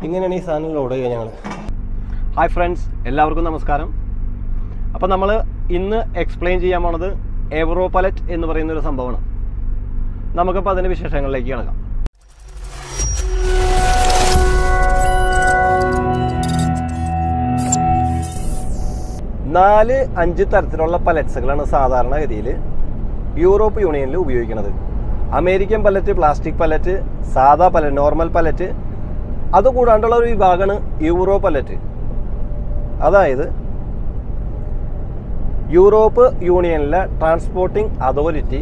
ഇങ്ങനെയാണ് ഈ സാധനം ലോഡ് ചെയ്യുക ഞങ്ങൾ ഹായ് ഫ്രണ്ട്സ് എല്ലാവർക്കും നമസ്കാരം അപ്പോൾ നമ്മൾ ഇന്ന് എക്സ്പ്ലെയിൻ ചെയ്യാൻ പോണത് എവറോ പലറ്റ് എന്ന് പറയുന്ന ഒരു സംഭവമാണ് നമുക്കപ്പോൾ അതിൻ്റെ വിശേഷങ്ങളിലേക്ക് കിടക്കാം നാല് അഞ്ച് തരത്തിലുള്ള പലറ്റ്സുകളാണ് സാധാരണഗതിയിൽ യൂറോപ്പ് യൂണിയനിൽ ഉപയോഗിക്കുന്നത് അമേരിക്കൻ പലറ്റ് പ്ലാസ്റ്റിക് പലറ്റ് സാധാ പലറ്റ് നോർമൽ പലറ്റ് അതുകൂടാണ്ടുള്ള ഒരു വിഭാഗമാണ് യൂറോ പലറ്റ് അതായത് യൂറോപ്പ് യൂണിയനിലെ ട്രാൻസ്പോർട്ടിംഗ് അതോറിറ്റി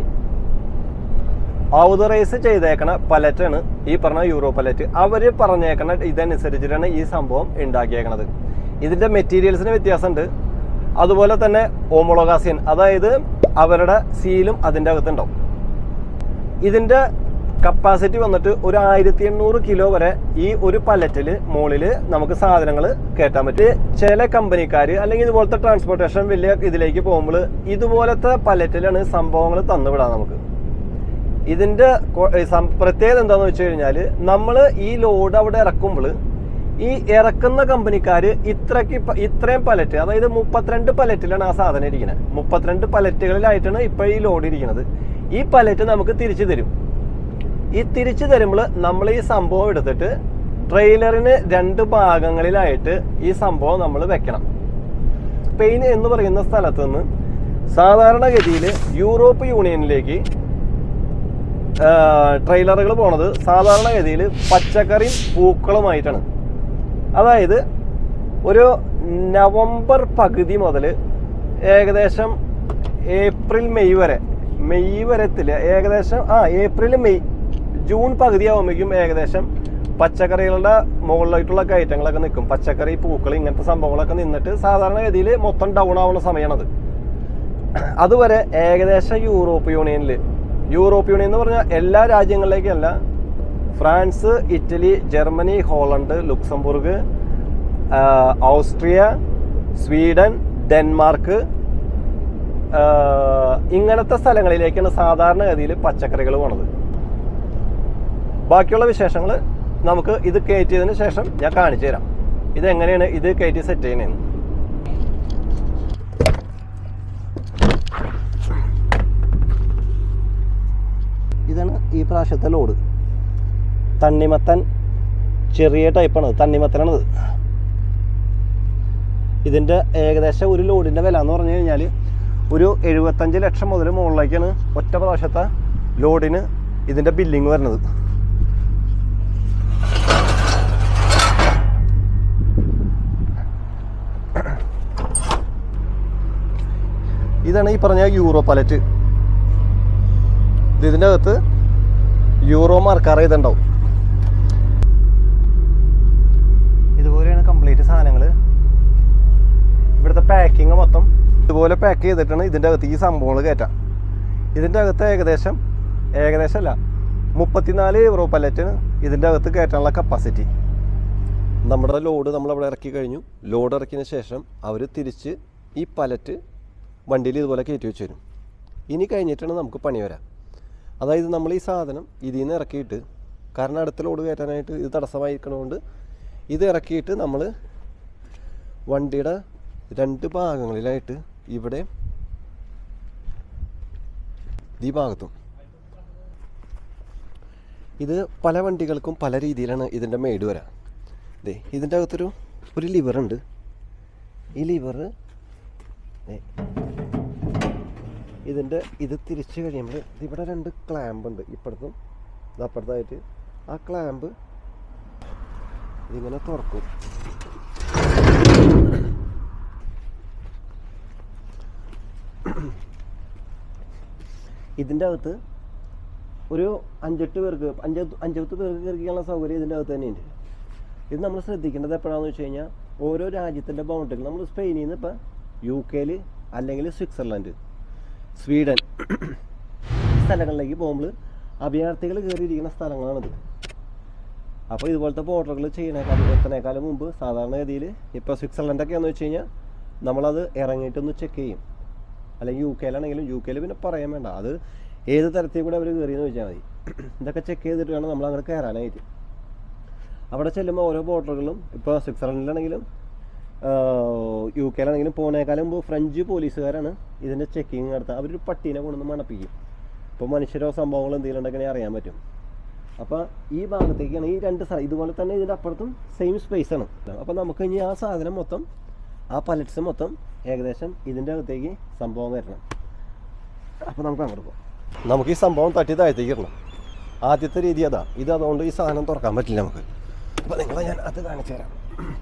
ഓതറൈസ് ചെയ്തേക്കണ പലറ്റാണ് ഈ പറഞ്ഞ യൂറോ പലറ്റ് അവർ പറഞ്ഞേക്കണ ഇതനുസരിച്ചിട്ടാണ് ഈ സംഭവം ഉണ്ടാക്കിയേക്കണത് ഇതിൻ്റെ മെറ്റീരിയൽസിന് വ്യത്യാസമുണ്ട് അതുപോലെ തന്നെ ഓമോളോഗാസിയൻ അതായത് അവരുടെ സീലും അതിൻ്റെ അകത്തുണ്ടാവും ഇതിൻ്റെ കപ്പാസിറ്റി വന്നിട്ട് ഒരു ആയിരത്തി എണ്ണൂറ് കിലോ വരെ ഈ ഒരു പലറ്റിൽ മുകളിൽ നമുക്ക് സാധനങ്ങൾ കയറ്റാൻ പറ്റും ചില കമ്പനിക്കാർ അല്ലെങ്കിൽ ഇതുപോലത്തെ ട്രാൻസ്പോർട്ടേഷൻ വലിയ ഇതിലേക്ക് പോകുമ്പോൾ ഇതുപോലത്തെ പലറ്റിലാണ് സംഭവങ്ങൾ തന്നുവിടാം നമുക്ക് ഇതിൻ്റെ കൊ- ഏ, സം- പ്രത്യേകത എന്താണെന്ന് വെച്ച് കഴിഞ്ഞാൽ നമ്മൾ ഈ ലോഡ് അവിടെ ഇറക്കുമ്പോൾ ഈ ഇറക്കുന്ന കമ്പനിക്കാർ ഇത്രയ്ക്ക് പ- ഇത്രയും പലറ്റ് അതായത് മുപ്പത്തിരണ്ട് പലറ്റിലാണ് ആ സാധനം ഇരിക്കുന്നത് മുപ്പത്തിരണ്ട് പലറ്റുകളിലായിട്ടാണ് ഇപ്പോൾ ഈ ലോഡ് ഇരിക്കുന്നത് ഈ പലറ്റ് നമുക്ക് തിരിച്ചു തരും ഈ തിരിച്ചു തരുമ്പോൾ നമ്മൾ ഈ സംഭവം എടുത്തിട്ട് ട്രെയിലറിന് രണ്ട് ഭാഗങ്ങളിലായിട്ട് ഈ സംഭവം നമ്മൾ വെക്കണം സ്പെയിൻ എന്ന് പറയുന്ന സ്ഥലത്ത് നിന്ന് സാധാരണഗതിയിൽ യൂറോപ്പ് യൂണിയനിലേക്ക് ട്രെയിലറുകൾ പോണത് സാധാരണഗതിയിൽ പച്ചക്കറിയും പൂക്കളുമായിട്ടാണ് അതായത് ഒരു നവംബർ പകുതി മുതൽ ഏകദേശം ഏപ്രിൽ മെയ് വരെ മെയ് വരത്തില്ല ഏകദേശം ആ ഏപ്രിൽ മെയ് ജൂൺ പകുതി ആകുമ്പോഴേക്കും ഏകദേശം പച്ചക്കറികളുടെ മുകളിലായിട്ടുള്ള കയറ്റങ്ങളൊക്കെ നിൽക്കും പച്ചക്കറി പൂക്കൾ ഇങ്ങനത്തെ സംഭവങ്ങളൊക്കെ നിന്നിട്ട് സാധാരണഗതിയിൽ മൊത്തം ഡൗൺ ആവുന്ന സമയമാണത് അതുവരെ ഏകദേശം യൂറോപ്പ് യൂണിയനിൽ യൂറോപ്പ് യൂണിയൻ എന്ന് പറഞ്ഞാൽ എല്ലാ രാജ്യങ്ങളിലേക്കല്ല France Italy Germany Holland Luxembourg ആ, ഓസ്ട്രിയ സ്വീഡൻ ഡെൻമാർക്ക് ആ, ഇങ്ങനത്തെ സ്ഥലങ്ങളിലേക്കാണ് സാധാരണഗതിയിൽ പച്ചക്കറികൾ പോണത് ബാക്കിയുള്ള വിശേഷങ്ങൾ നമുക്ക് ഇത് കയറ്റിയതിന് ശേഷം ഞാൻ കാണിച്ചു തരാം ഇത് എങ്ങനെയാണ് ഇത് കയറ്റി സെറ്റ് ചെയ്യണേന്ന് ഇതാണ് ഈ പ്രാവശ്യത്തെ ലോഡ് തണ്ണിമത്തൻ ചെറിയ ടൈപ്പാണ് തണ്ണിമത്തനാണത് ഇതിൻ്റെ ഏകദേശം ഒരു ലോഡിൻ്റെ വില എന്ന് പറഞ്ഞു കഴിഞ്ഞാൽ ഒരു എഴുപത്തഞ്ച് ലക്ഷം മുതൽ മുകളിലേക്കാണ് ഒറ്റ പ്രാവശ്യത്തെ ലോഡിന് ഇതിൻ്റെ ബില്ലിങ് വരുന്നത് ഇതാണ് ഈ പറഞ്ഞ യൂറോ പലറ്റ് ഇത് ഇതിൻ്റെ അകത്ത് യൂറോ മാർക്കാർ ചെയ്തിട്ടുണ്ടാവും ഇതുപോലെയാണ് കംപ്ലീറ്റ് സാധനങ്ങൾ ഇവിടുത്തെ പാക്കിങ് മൊത്തം ഇതുപോലെ പാക്ക് ചെയ്തിട്ടാണ് ഇതിൻ്റെ അകത്ത് ഈ സംഭവങ്ങൾ കയറ്റാം ഇതിൻ്റെ അകത്ത് ഏകദേശം ഏകദേശം അല്ല മുപ്പത്തിനാല് യൂറോ പലറ്റിന് ഇതിൻ്റെ അകത്ത് കയറ്റാനുള്ള കപ്പാസിറ്റി നമ്മുടെ ലോഡ് നമ്മളവിടെ ഇറക്കി കഴിഞ്ഞു ലോഡ് ഇറക്കിയതിന് ശേഷം അവർ തിരിച്ച് ഈ പലറ്റ് വണ്ടിയിൽ ഇതുപോലെ കയറ്റി വെച്ച് തരും ഇനി കഴിഞ്ഞിട്ടാണ് നമുക്ക് പണി വരാം അതായത് നമ്മൾ ഈ സാധനം ഇതിൽ നിന്ന് ഇറക്കിയിട്ട് കാരണം അടുത്ത ലോഡ് കയറ്റാനായിട്ട് ഇത് തടസ്സമായിരിക്കണതുകൊണ്ട് ഇത് ഇറക്കിയിട്ട് നമ്മൾ വണ്ടിയുടെ രണ്ട് ഭാഗങ്ങളിലായിട്ട് ഇവിടെ ഈ ഭാഗത്തും ഇത് പല വണ്ടികൾക്കും പല രീതിയിലാണ് ഇതിൻ്റെ മേട് വരാം ദേ ഇതിൻ്റെ അകത്തൊരു ഒരു ലിവർ ഉണ്ട് ഈ ലിവർ ഇതിൻ്റെ ഇത് തിരിച്ച് കഴിയുമ്പോൾ ഇവിടെ രണ്ട് ക്ലാമ്പ് ഉണ്ട് ഇപ്പുറത്തും ഇത് അപ്പുറത്തായിട്ട് ആ ക്ലാമ്പ് ഇതിങ്ങനെ തുറക്കും ഇതിൻ്റെ അകത്ത് ഒരു അഞ്ചെട്ട് പേർക്ക് അഞ്ച് അഞ്ചെട്ട് പേർക്ക് കയറിക്കാനുള്ള സൗകര്യം ഇതിൻ്റെ അകത്ത് തന്നെയുണ്ട് ഇത് നമ്മൾ ശ്രദ്ധിക്കേണ്ടത് എപ്പോഴാണെന്ന് വെച്ച് കഴിഞ്ഞാൽ ഓരോ രാജ്യത്തിൻ്റെ ബൗണ്ടറി നമ്മൾ സ്പെയിനിൽ നിന്ന് ഇപ്പോൾ യു കെയിൽ അല്ലെങ്കിൽ സ്വിറ്റ്സർലൻഡ് സ്വീഡൻ ഈ സ്ഥലങ്ങളിലേക്ക് പോകുമ്പോൾ അഭയാർത്ഥികൾ കയറിയിരിക്കുന്ന സ്ഥലങ്ങളാണിത് അപ്പോൾ ഇതുപോലത്തെ ബോർഡറുകൾ ചെയ്യണേക്കാളും എത്തണേക്കാളും മുമ്പ് സാധാരണഗതിയിൽ ഇപ്പോൾ സ്വിറ്റ്സർലൻഡൊക്കെ എന്ന് വെച്ച് കഴിഞ്ഞാൽ നമ്മളത് ഇറങ്ങിയിട്ടൊന്ന് ചെക്ക് ചെയ്യും അല്ലെങ്കിൽ യു കെയിലാണെങ്കിലും യു കെയിൽ പിന്നെ പറയാൻ വേണ്ട അത് ഏത് തരത്തിൽ കൂടെ അവർ കയറിയെന്ന് ചോദിച്ചാൽ മതി ഇതൊക്കെ ചെക്ക് ചെയ്തിട്ട് വേണം നമ്മൾ അങ്ങോട്ട് കയറാനായിട്ട് അവിടെ ചെല്ലുമ്പോൾ ഓരോ ബോർഡറുകളും ഇപ്പോൾ സ്വിറ്റ്സർലൻഡിലാണെങ്കിലും യു കെയിലാണെങ്കിലും പോണേക്കാളും മുമ്പ് ഫ്രഞ്ച് പോലീസുകാരാണ് ഇതിൻ്റെ ചെക്കിങ് നടത്തുക അവരൊരു പട്ടീനെ കൊണ്ടുവന്ന് മണപ്പിക്കും ഇപ്പോൾ മനുഷ്യരോ സംഭവങ്ങളോ എന്തെങ്കിലും ഉണ്ടെങ്കിൽ അറിയാൻ പറ്റും അപ്പോൾ ഈ ഭാഗത്തേക്കാണ് ഈ രണ്ട് സ്ഥലം ഇതുപോലെ തന്നെ ഇതിൻ്റെ അപ്പുറത്തും സെയിം സ്പേസ് ആണ് അപ്പോൾ നമുക്ക് ഇനി ആ സാധനം മൊത്തം ആ പലറ്റ്സ് മൊത്തം ഏകദേശം ഇതിൻ്റെ അകത്തേക്ക് സംഭവം വരണം അപ്പോൾ നമുക്ക് അങ്ങോട്ട് പോകാം നമുക്ക് ഈ സംഭവം തട്ടി താഴ്ത്തേക്ക് ഇടണം ആദ്യത്തെ രീതി അതാ ഇത് അതുകൊണ്ട് ഈ സാധനം തുറക്കാൻ പറ്റില്ല നമുക്ക് അപ്പോൾ നിങ്ങളെ ഞാൻ അത് കാണിച്ചു തരാം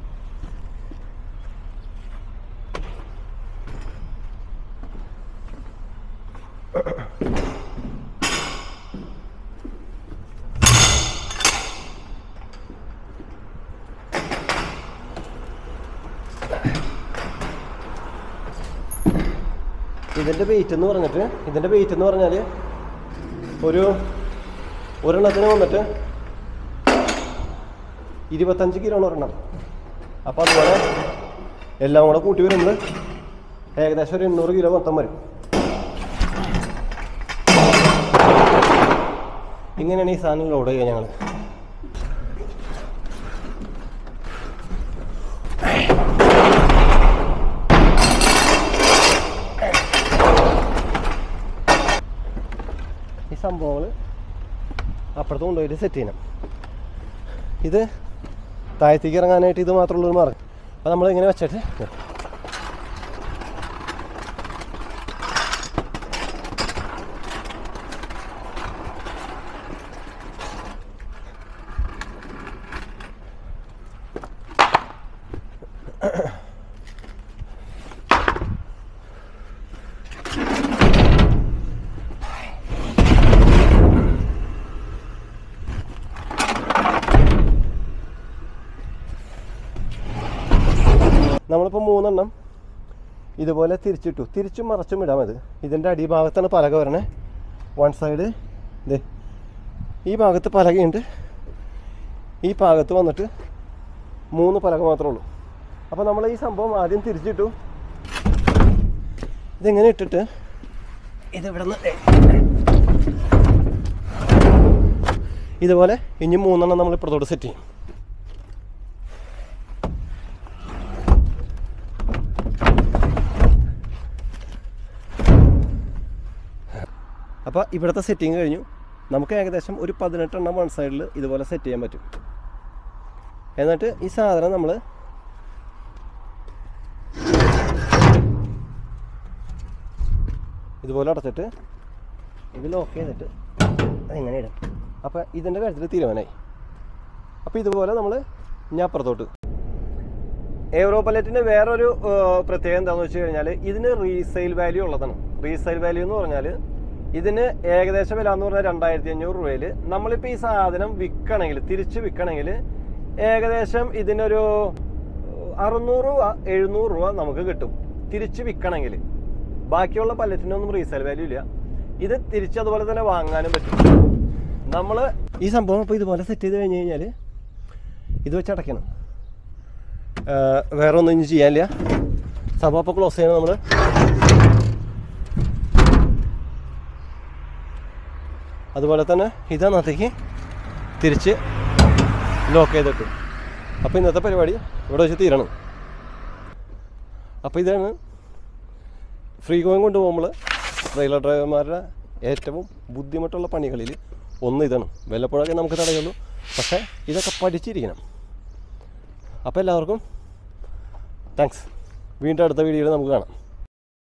ഇതിൻ്റെ വെയിറ്റ് എന്ന് പറഞ്ഞിട്ട് ഇതിൻ്റെ വെയിറ്റ് എന്ന് പറഞ്ഞാൽ ഒരു ഒരെണ്ണത്തിന് വന്നിട്ട് ഇരുപത്തഞ്ച് കിലോ ഒരെണ്ണം അപ്പോൾ അതുപോലെ എല്ലാം കൂടെ കൂട്ടി വരുമ്പോൾ ഏകദേശം ഒരു എണ്ണൂറ് കിലോ മൊത്തം വരും ഇങ്ങനെയാണ് ഈ സാധനം ലോഡ് ചെയ്യുക ഞങ്ങൾ ഈ സംഭവങ്ങൾ അപ്പുറത്ത് കൊണ്ടുപോയിട്ട് സെറ്റ് ചെയ്യണം ഇത് താഴത്തേക്ക് ഇറങ്ങാനായിട്ട് ഇത് മാത്രമുള്ളൊരു മാർഗം അപ്പോൾ നമ്മൾ ഇങ്ങനെ വെച്ചിട്ട് നമ്മളിപ്പോൾ മൂന്നെണ്ണം ഇതുപോലെ തിരിച്ചിട്ടു തിരിച്ചും മറച്ചും ഇടാം അത് ഇതിൻ്റെ അടിഭാഗത്താണ് പലക വരണേ വൺ സൈഡ് ഇത് ഈ ഭാഗത്ത് പലകയുണ്ട് ഈ ഭാഗത്ത് വന്നിട്ട് മൂന്ന് പലക മാത്രമേ ഉള്ളൂ അപ്പോൾ നമ്മൾ ഈ സംഭവം ആദ്യം തിരിച്ചിട്ടു ഇതിങ്ങനെ ഇട്ടിട്ട് ഇതിവിടെ നിന്ന് ഇതുപോലെ ഇനി മൂന്നെണ്ണം നമ്മൾ ഇപ്പുറത്തോട്ട് സെറ്റ് ചെയ്യും അപ്പോൾ ഇവിടുത്തെ സെറ്റിങ് കഴിഞ്ഞു നമുക്ക് ഏകദേശം ഒരു പതിനെട്ടെണ്ണം വൺ സൈഡിൽ ഇതുപോലെ സെറ്റ് ചെയ്യാൻ പറ്റും എന്നിട്ട് ഈ സാധനം നമ്മൾ ഇതുപോലെ അടച്ചിട്ട് ഇത് ലോക്ക് ചെയ്തിട്ട് അതിങ്ങനെ ഇടും അപ്പോൾ ഇതിൻ്റെ കാര്യത്തിൽ തീരുമാനമായി അപ്പോൾ ഇതുപോലെ നമ്മൾ ഞാൻ അപ്പുറത്തോട്ട് എയ്റോ പലറ്റിന് വേറൊരു ഏർ, പ്രത്യേകത എന്താണെന്ന് വെച്ച് കഴിഞ്ഞാൽ ഇതിന് റീസെയിൽ വാല്യൂ ഉള്ളതാണ് റീസെയിൽ വാല്യൂ എന്ന് പറഞ്ഞാൽ ഇതിന് ഏകദേശം വില എന്ന് പറഞ്ഞാൽ രണ്ടായിരത്തി അഞ്ഞൂറ് രൂപയിൽ നമ്മളിപ്പോൾ ഈ സാധനം വിൽക്കണമെങ്കിൽ തിരിച്ച് വിൽക്കണമെങ്കിൽ ഏകദേശം ഇതിനൊരു അറുന്നൂറ് രൂപ എഴുന്നൂറ് രൂപ നമുക്ക് കിട്ടും തിരിച്ച് വിൽക്കണമെങ്കിൽ ബാക്കിയുള്ള പല്ലറ്റിനൊന്നും റീസെയിൽ വാല്യൂ ഇല്ല ഇത് തിരിച്ച് അതുപോലെ തന്നെ വാങ്ങാനും പറ്റും നമ്മൾ ഈ സംഭവം ഇപ്പോൾ ഇതുപോലെ സെറ്റ് ചെയ്ത് കഴിഞ്ഞ് കഴിഞ്ഞാൽ ഇത് വെച്ച് അടയ്ക്കണം ഏഹ് വേറെ ഒന്നും ഇനി ചെയ്യാനില്ല സംഭവം അപ്പോൾ ക്ലോസ് ചെയ്യണം നമ്മൾ അതുപോലെ തന്നെ ഇതന്നത്തേക്ക് തിരിച്ച് ലോക്ക് ചെയ്തിട്ടു അപ്പോൾ ഇന്നത്തെ പരിപാടി ഇവിടെ വെച്ച് തീരണം അപ്പോൾ ഇതാണ് ഫ്രീ ഗോയിങ് കൊണ്ടുപോകുമ്പോൾ ട്രെയിലർ ഡ്രൈവർമാരുടെ ഏറ്റവും ബുദ്ധിമുട്ടുള്ള പണികളിൽ ഒന്ന് ഇതാണ് വല്ലപ്പോഴൊക്കെ നമുക്ക് തടയുള്ളൂ പക്ഷേ ഇതൊക്കെ പഠിച്ചിരിക്കണം അപ്പോൾ എല്ലാവർക്കും താങ്ക്സ് വീണ്ടും അടുത്ത വീഡിയോയിൽ നമുക്ക് കാണാം